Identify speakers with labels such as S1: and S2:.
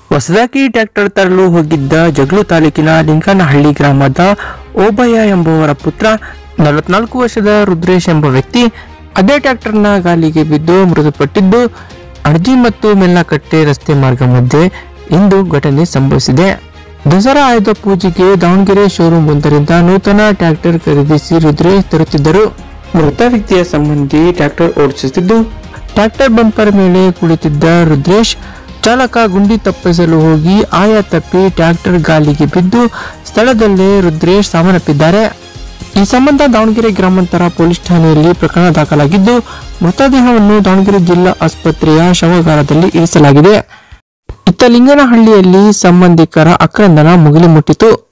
S1: ಹೊಸದಾಗಿ ಟ್ರ್ಯಾಕ್ಟರ್ ತರಲು ಹೋಗಿದ್ದ ಜಗಳು ತಾಲೂಕಿನ ಲಿಂಗನಹಳ್ಳಿ ಗ್ರಾಮದ ಓಬಯ್ಯ ಎಂಬುವರ ಪುತ್ರ ನಲವತ್ನಾಲ್ಕು ವರ್ಷದ ರುದ್ರೇಶ್ ಎಂಬ ವ್ಯಕ್ತಿ ಅದೇ ಟ್ರ್ಯಾಕ್ಟರ್ನ ಗಾಲಿಗೆ ಬಿದ್ದು ಮೃತಪಟ್ಟಿದ್ದು ಅಣಜಿ ಮತ್ತು ಮೆಲ್ಲಕಟ್ಟೆ ರಸ್ತೆ ಮಾರ್ಗ ಮಧ್ಯೆ ಇಂದು ಘಟನೆ ಸಂಭವಿಸಿದೆ ದಸರಾ ಆಯುಧ ಪೂಜೆಗೆ ದಾವಣಗೆರೆ ಶೋರೂಮ್ ಒಂದರಿಂದ ನೂತನ ಟ್ರ್ಯಾಕ್ಟರ್ ಖರೀದಿಸಿ ರುದ್ರೇಶ್ ತರುತ್ತಿದ್ದರು ಮೃತ ವ್ಯಕ್ತಿಯ ಸಂಬಂಧಿ ಟ್ರ್ಯಾಕ್ಟರ್ ಓಡಿಸುತ್ತಿದ್ದು ಟ್ರ್ಯಾಕ್ಟರ್ ಬಂಪರ್ ಮೇಲೆ ಕುಳಿತಿದ್ದ ರುದ್ರೇಶ್ ಚಾಲಕ ಗುಂಡಿ ತಪ್ಪಿಸಲು ಹೋಗಿ ಆಯ ತಪ್ಪಿ ಟ್ರ್ಯಾಕ್ಟರ್ ಗಾಲಿಗೆ ಬಿದ್ದು ಸ್ಥಳದಲ್ಲೇ ರುದ್ರೇಶ್ ಸಾವನ್ನಪ್ಪಿದ್ದಾರೆ ಈ ಸಂಬಂಧ ದಾವಣಗೆರೆ ಗ್ರಾಮಾಂತರ ಪೊಲೀಸ್ ಠಾಣೆಯಲ್ಲಿ ಪ್ರಕರಣ ದಾಖಲಾಗಿದ್ದು ಮೃತದೇಹವನ್ನು ದಾವಣಗೆರೆ ಜಿಲ್ಲಾ ಆಸ್ಪತ್ರೆಯ ಶವಗಾರದಲ್ಲಿ ಇರಿಸಲಾಗಿದೆ ಇತ್ತ ಲಿಂಗನಹಳ್ಳಿಯಲ್ಲಿ ಸಂಬಂಧಿಕರ ಆಕ್ರಂದನ ಮುಗಿಲು ಮುಟ್ಟಿತು